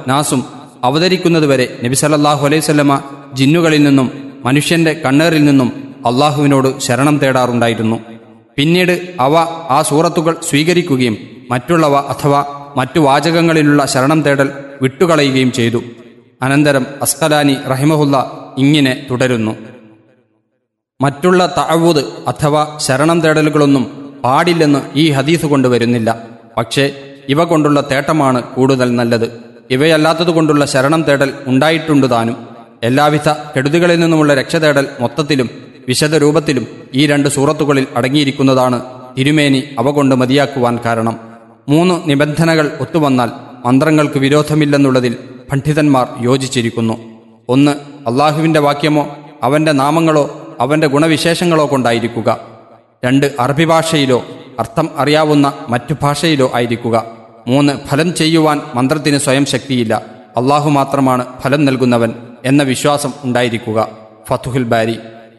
നാസും അവതരിക്കുന്നതുവരെ നബി സല്ലല്ലാഹു അലൈഹി വസല്ലമ ജിന്നുകളിൽ നിന്നും മനുഷ്യന്റെ കണ്ണേറിൽ നിന്നും അള്ളാഹുവിനോട് ശരണം തേടാറുണ്ടായിരുന്നു പിന്നീട് അവ ആ സൂറത്തുകൾ സ്വീകരിക്കുകയും മറ്റുള്ളവ അഥവാ മറ്റു വാചകങ്ങളിലുള്ള ശരണം തേടൽ വിട്ടുകളയുകയും ചെയ്തു അനന്തരം അസ്കലാനി റഹിമഹുല്ല ഇങ്ങനെ തുടരുന്നു മറ്റുള്ള തഅവൂദ് അഥവാ ശരണം തേടലുകളൊന്നും പാടില്ലെന്ന് ഈ ഹദീസ് കൊണ്ട് വരുന്നില്ല പക്ഷേ ഇവ കൊണ്ടുള്ള തേട്ടമാണ് കൂടുതൽ നല്ലത് ഇവയല്ലാത്തതുകൊണ്ടുള്ള ശരണം തേടൽ ഉണ്ടായിട്ടുണ്ട് താനും എല്ലാവിധ കെടുതികളിൽ നിന്നുമുള്ള രക്ഷ തേടൽ മൊത്തത്തിലും വിശദ രൂപത്തിലും ഈ രണ്ട് സൂറത്തുകളിൽ അടങ്ങിയിരിക്കുന്നതാണ് തിരുമേനി അവ കൊണ്ട് മതിയാക്കുവാൻ കാരണം മൂന്ന് നിബന്ധനകൾ ഒത്തുവന്നാൽ മന്ത്രങ്ങൾക്ക് വിരോധമില്ലെന്നുള്ളതിൽ പണ്ഡിതന്മാർ യോജിച്ചിരിക്കുന്നു ഒന്ന് അള്ളാഹുവിൻ്റെ വാക്യമോ അവൻ്റെ നാമങ്ങളോ അവൻ്റെ ഗുണവിശേഷങ്ങളോ കൊണ്ടായിരിക്കുക രണ്ട് അറബി ഭാഷയിലോ അർത്ഥം അറിയാവുന്ന മറ്റു ഭാഷയിലോ ആയിരിക്കുക മൂന്ന് ഫലം ചെയ്യുവാൻ മന്ത്രത്തിന് സ്വയം ശക്തിയില്ല അള്ളാഹു മാത്രമാണ് ഫലം നൽകുന്നവൻ എന്ന വിശ്വാസം ഉണ്ടായിരിക്കുക ഫതുഹുൽ ബാരി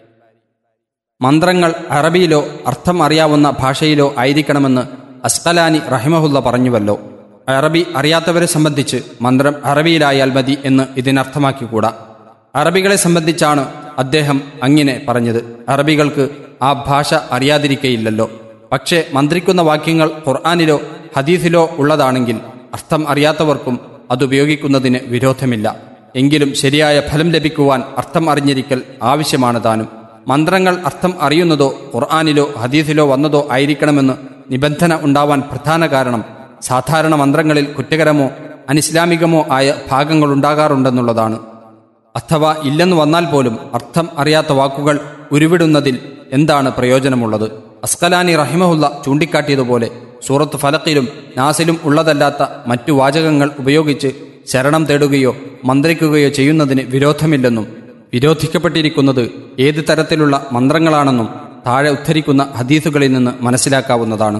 മന്ത്രങ്ങൾ അറബിയിലോ അർത്ഥം അറിയാവുന്ന ഭാഷയിലോ ആയിരിക്കണമെന്ന് അസ്കലാനി റഹിമഹുല്ല പറഞ്ഞുവല്ലോ അറബി അറിയാത്തവരെ സംബന്ധിച്ച് മന്ത്രം അറബിയിലായാൽ മതി എന്ന് ഇതിനർത്ഥമാക്കിക്കൂടാ അറബികളെ സംബന്ധിച്ചാണ് അദ്ദേഹം അങ്ങനെ പറഞ്ഞത് അറബികൾക്ക് ആ ഭാഷ അറിയാതിരിക്കയില്ലല്ലോ പക്ഷേ മന്ത്രിക്കുന്ന വാക്യങ്ങൾ ഖുർആാനിലോ ഹദീസിലോ ഉള്ളതാണെങ്കിൽ അർത്ഥം അറിയാത്തവർക്കും അതുപയോഗിക്കുന്നതിന് വിരോധമില്ല എങ്കിലും ശരിയായ ഫലം ലഭിക്കുവാൻ അർത്ഥം അറിഞ്ഞിരിക്കൽ ആവശ്യമാണ് താനും മന്ത്രങ്ങൾ അർത്ഥം അറിയുന്നതോ ഖുർആാനിലോ ഹദീസിലോ വന്നതോ ആയിരിക്കണമെന്ന് നിബന്ധന ഉണ്ടാവാൻ പ്രധാന കാരണം സാധാരണ മന്ത്രങ്ങളിൽ കുറ്റകരമോ അനിസ്ലാമികമോ ആയ ഭാഗങ്ങളുണ്ടാകാറുണ്ടെന്നുള്ളതാണ് അഥവാ ഇല്ലെന്ന് വന്നാൽ പോലും അർത്ഥം അറിയാത്ത വാക്കുകൾ ഉരുവിടുന്നതിൽ എന്താണ് പ്രയോജനമുള്ളത് അസ്കലാനി റഹിമഹുല്ല ചൂണ്ടിക്കാട്ടിയതുപോലെ സൂറത്ത് ഫലക്കിലും നാസിലും ഉള്ളതല്ലാത്ത മറ്റു വാചകങ്ങൾ ഉപയോഗിച്ച് ശരണം തേടുകയോ മന്ത്രിക്കുകയോ ചെയ്യുന്നതിന് വിരോധമില്ലെന്നും വിരോധിക്കപ്പെട്ടിരിക്കുന്നത് ഏത് തരത്തിലുള്ള മന്ത്രങ്ങളാണെന്നും താഴെ ഉദ്ധരിക്കുന്ന ഹദീസുകളിൽ നിന്ന് മനസ്സിലാക്കാവുന്നതാണ്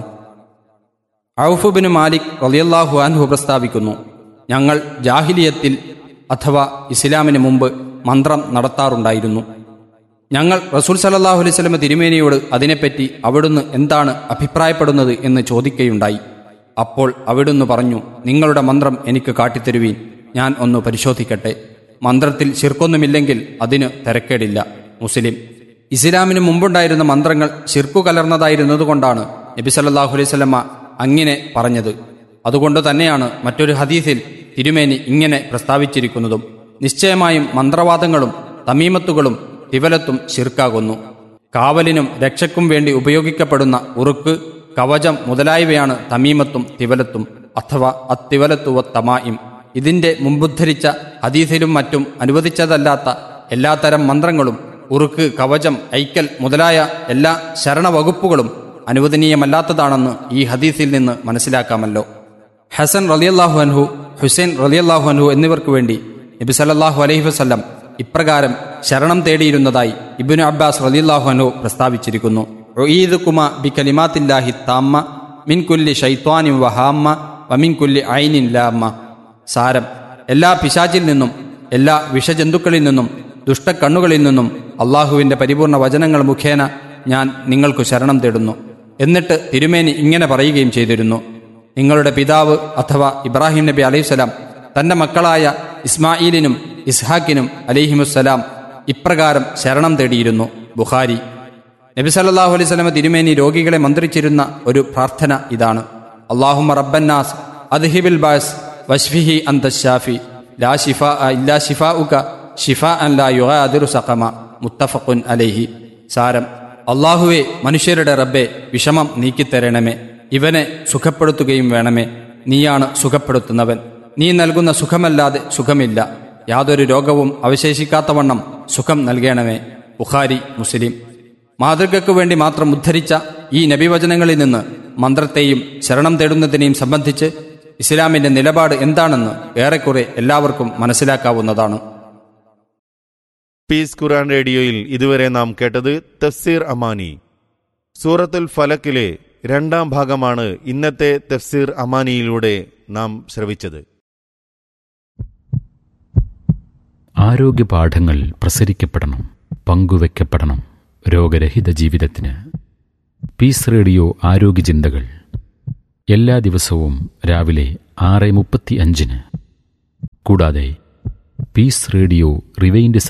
ഔഫുബിന് മാലിക് റളിയല്ലാഹു അൻഹു പ്രസ്താവിക്കുന്നു ഞങ്ങൾ ജാഹിലിയത്തിൽ അഥവാ ഇസ്ലാമിന് മുമ്പ് മന്ത്രം നടത്താറുണ്ടായിരുന്നു ഞങ്ങൾ റസൂൽ സലല്ലാഹു അലൈഹി സ്വലമ തിരുമേനിയോട് അതിനെപ്പറ്റി അവിടുന്ന് എന്താണ് അഭിപ്രായപ്പെടുന്നത് എന്ന് ചോദിക്കുകയുണ്ടായി അപ്പോൾ അവിടുന്ന് പറഞ്ഞു നിങ്ങളുടെ മന്ത്രം എനിക്ക് കാട്ടിത്തരുവീൻ ഞാൻ ഒന്ന് പരിശോധിക്കട്ടെ മന്ത്രത്തിൽ ശിർക്കൊന്നുമില്ലെങ്കിൽ അതിന് തിരക്കേടില്ല മുസ്ലിം ഇസ്ലാമിന് മുമ്പുണ്ടായിരുന്ന മന്ത്രങ്ങൾ ശിർക്കു കലർന്നതായിരുന്നതുകൊണ്ടാണ് നബി സല്ലല്ലാഹു അലൈഹി സ്വലമ അങ്ങനെ പറഞ്ഞത് അതുകൊണ്ട് തന്നെയാണ് മറ്റൊരു ഹദീസിൽ തിരുമേനി ഇങ്ങനെ പ്രസ്താവിച്ചിരിക്കുന്നതും നിശ്ചയമായും മന്ത്രവാദങ്ങളും തമീമത്തുകളും തിവലത്തും ശിർക്കാകുന്നു കാവലിനും രക്ഷയ്ക്കും വേണ്ടി ഉപയോഗിക്കപ്പെടുന്ന ഉറുക്ക് കവചം മുതലായവയാണ് തമീമത്തും തിവലത്തും അഥവാ അത്തിവലത്തുവ തമായിം ഇതിന്റെ മുമ്പുദ്ധരിച്ച ഹദീസിലും മറ്റും അനുവദിച്ചതല്ലാത്ത എല്ലാത്തരം മന്ത്രങ്ങളും ഉറുക്ക് കവചം ഐക്കൽ മുതലായ എല്ലാ ശരണവകുപ്പുകളും അനുവദനീയമല്ലാത്തതാണെന്ന് ഈ ഹദീസിൽ നിന്ന് മനസ്സിലാക്കാമല്ലോ ഹസൻ റലിയല്ലാഹു അൻഹു ഹുസൈൻ റലിയല്ലാഹു അൻഹു എന്നിവർക്ക് വേണ്ടി നബി സല്ലല്ലാഹു അലൈഹി വസല്ലം ഇപ്രകാരം ശരണം തേടിയിരുന്നതായി ഇബ്നു അബ്ബാസ് റലിയല്ലാഹു അൻഹു പ്രസ്താവിച്ചിരിക്കുന്നു ഉഈദുകുമ ബി കലിമാത്തില്ലാഹി താമ്മ മിൻ കുല്ലി ഷൈത്വാനിൻ വഹാമ്മ വമിൻ കുല്ലി ഐനിൻ ലാമ്മ സാരം എല്ലാ പിശാചിൽ നിന്നും എല്ലാ വിഷജന്തുക്കളിൽ നിന്നും ദുഷ്ടക്കണ്ണുകളിൽ നിന്നും അള്ളാഹുവിന്റെ പരിപൂർണ വചനങ്ങൾ മുഖേന ഞാൻ നിങ്ങൾക്കു ശരണം തേടുന്നു എന്നിട്ട് തിരുമേനി ഇങ്ങനെ പറയുകയും ചെയ്തിരുന്നു നിങ്ങളുടെ പിതാവ് അഥവാ ഇബ്രാഹിം നബി അലൈഹിസ്സലാം തന്റെ മക്കളായ ഇസ്മായിലിനും ഇസ്ഹാക്കിനും അലിഹിമുസ്സലാം ഇപ്രകാരം ശരണം തേടിയിരുന്നു ബുഖാരി നബി സല്ലല്ലാഹു അലൈഹി സ്വലമ തിരുമേനി രോഗികളെ മന്ത്രിച്ചിരുന്ന ഒരു പ്രാർത്ഥന ഇതാണ് അള്ളാഹുമ റബ്ബന്നാസ് അദ്ഹിബിൽ ബാസ് വഷ്ഫിഹി അന്ത ഷാഫി ലാ ഷിഫ ഇല്ലാ ഷിഫ ഉക ഷിഫ അൻ ലാ യുഗാദിറു സഖമ മുത്തഫഖുൻ അലൈഹി സാരം അള്ളാഹുവെ മനുഷ്യരുടെ റബ്ബെ വിഷമം നീക്കിത്തരണമേ ഇവനെ സുഖപ്പെടുത്തുകയും വേണമേ നീയാണ് സുഖപ്പെടുത്തുന്നവൻ നീ നൽകുന്ന സുഖമല്ലാതെ സുഖമില്ല യാതൊരു രോഗവും അവശേഷിക്കാത്തവണ്ണം സുഖം നൽകണമേ ബുഖാരി മുസ്ലിം മാതൃകയ്ക്കു വേണ്ടി മാത്രം ഉദ്ധരിച്ച ഈ നബിവചനങ്ങളിൽ നിന്ന് മന്ത്രത്തെയും ശരണം തേടുന്നതിനെയും സംബന്ധിച്ച് ഇസ്ലാമിന്റെ നിലപാട് എന്താണെന്ന് ഏറെക്കുറെ എല്ലാവർക്കും മനസ്സിലാക്കാവുന്നതാണ് പീസ് ഖുറാൻ റേഡിയോയിൽ ഇതുവരെ നാം കേട്ടത് തഫ്സീർ അമാനി സൂറത്തുൽ ഫലക്കിലെ രണ്ടാം ഭാഗമാണ് ഇന്നത്തെ തഫ്സീർ അമാനിയിലൂടെ നാം ശ്രവിച്ചത് ആരോഗ്യ പാഠങ്ങൾ പ്രസരിക്കപ്പെടണം പങ്കുവെക്കപ്പെടണം രോഗരഹിത ജീവിതത്തിന് പീസ് റേഡിയോ ആരോഗ്യ ചിന്തകൾ എല്ലാ ദിവസവും രാവിലെ ആറ് മുപ്പത്തി അഞ്ചിന് കൂടാതെ പീസ് റേഡിയോ റിവൈൻഡ്